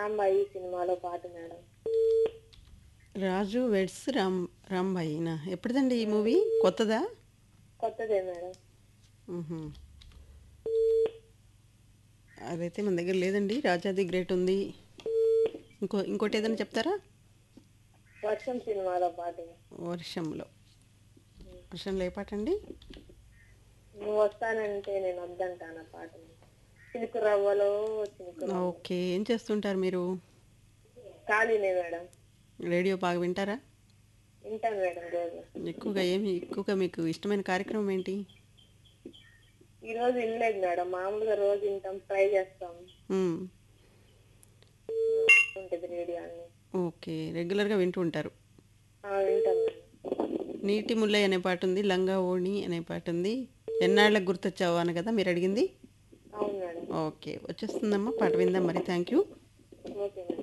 రాంబాయి సినిమాలో పాట madam Raju weds Ram రాంబాయినా ఎప్పుడుదండి ఈ మూవీ కొత్తదా కొత్తదే మేడం మ్హూ. అదైతే మన దగ్గర లేదండి రాజాది గ్రేట్ ఉంది ఇంకో ఇంకోటి ఏదైనా చెప్తారా వర్షం సినిమాలో పాట వర్షంలో వర్షంలో ఏ పాట అండి నువ్వు వస్తానంటే నేను వద్దంటాను ఆ పాట చినుకు రవ్వలో చినుకు రవ్వ. ఓకే ఏం చేస్తుంటారు మీరు ఖాళీనే మేడం రేడియో బాగా వింటారా వింటాను మేడం రోజు ఎక్కువగా ఏమి ఎక్కువగా మీకు ఇష్టమైన కార్యక్రమం ఏంటి ఈ రోజు వినలేదు మేడం మామూలుగా రోజు వింటాం ట్రై చేస్తాం మ్, ఉంటుంది రేడియో అన్ని ఓకే రెగ్యులర్గా వింటూ ఉంటారు ఆ, వింటాం మేడం నీటి ముల్లై అనే పాట ఉంది లంగా ఓణి అనే పాట ఉంది ఎన్నాళ్ళకు గుర్తొచ్చావు అని కదా మీరు అడిగింది అవును మేడం ఓకే వచ్చేస్తుందమ్మా పాట విందాం మరి థ్యాంక్ యూ ఓకే మేడం